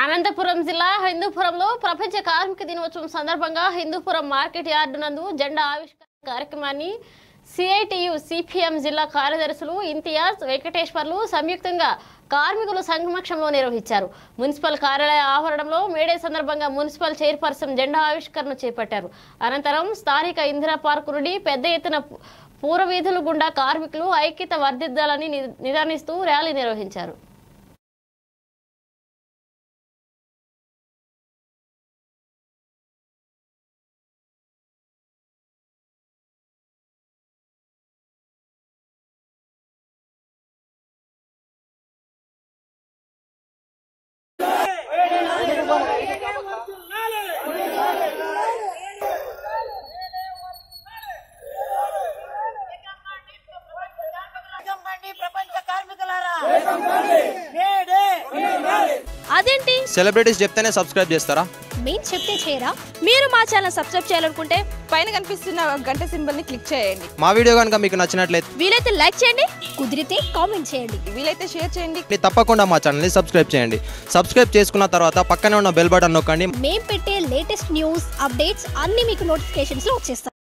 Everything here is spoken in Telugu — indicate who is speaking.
Speaker 1: అనంతపురం జిల్లా హిందూపురంలో ప్రపంచ కార్మిక దినోత్సవం సందర్భంగా హిందూపురం మార్కెట్ యార్డు నందు జెండా ఆవిష్కరణ కార్యక్రమాన్ని సిఐటియు సిపిఎం జిల్లా కార్యదర్శులు ఇంతియాజ్ వెంకటేశ్వర్లు సంయుక్తంగా కార్మికుల సంఘమక్షంలో నిర్వహించారు మున్సిపల్ కార్యాలయ ఆవరణంలో మేడే సందర్భంగా మున్సిపల్ చైర్పర్సన్ జెండా ఆవిష్కరణ చేపట్టారు అనంతరం స్థానిక ఇందిరా పార్కు నుండి పెద్ద ఎత్తున పు- పూరవీధుల గుండా కార్మికులు ఐక్యత వర్ధిద్దాలని ని- నిదానిస్తూ ర్యాలీ నిర్వహించారు
Speaker 2: వేగంగండి ప్రపంచ కార్మికులారా నేడే
Speaker 3: అదేంటి
Speaker 4: సెలబ్రిటీస్ చెప్తేనే సబ్స్క్రైబ్ చేస్తారా
Speaker 3: మేము చెప్తే చేయరా మీరు మా ఛానల్ సబ్స్క్రైబ్ చేయాలనుకుంటే
Speaker 5: పైన కనిపిస్తున్న గంట సింబల్ ని క్లిక్ చేయండి
Speaker 4: మా వీడియో కనుక మీకు నచ్చినట్లయితే
Speaker 3: వీలైతే లైక్ చేయండి కుదిరితే కామెంట్ చేయండి
Speaker 5: వీలైతే షేర్ చేయండి
Speaker 4: తప్పకుండా మా ఛానల్ని సబ్స్క్రైబ్ చేయండి సబ్స్క్రైబ్ చేసుకున్న తర్వాత పక్కనే ఉన్న బెల్ బటన్ నొక్కండి
Speaker 3: మేము పెట్టే లేటెస్ట్ న్యూస్ అప్డేట్స్ అన్నీ మీకు నోటిఫికేషన్స్లో వచ్చేస్తాయి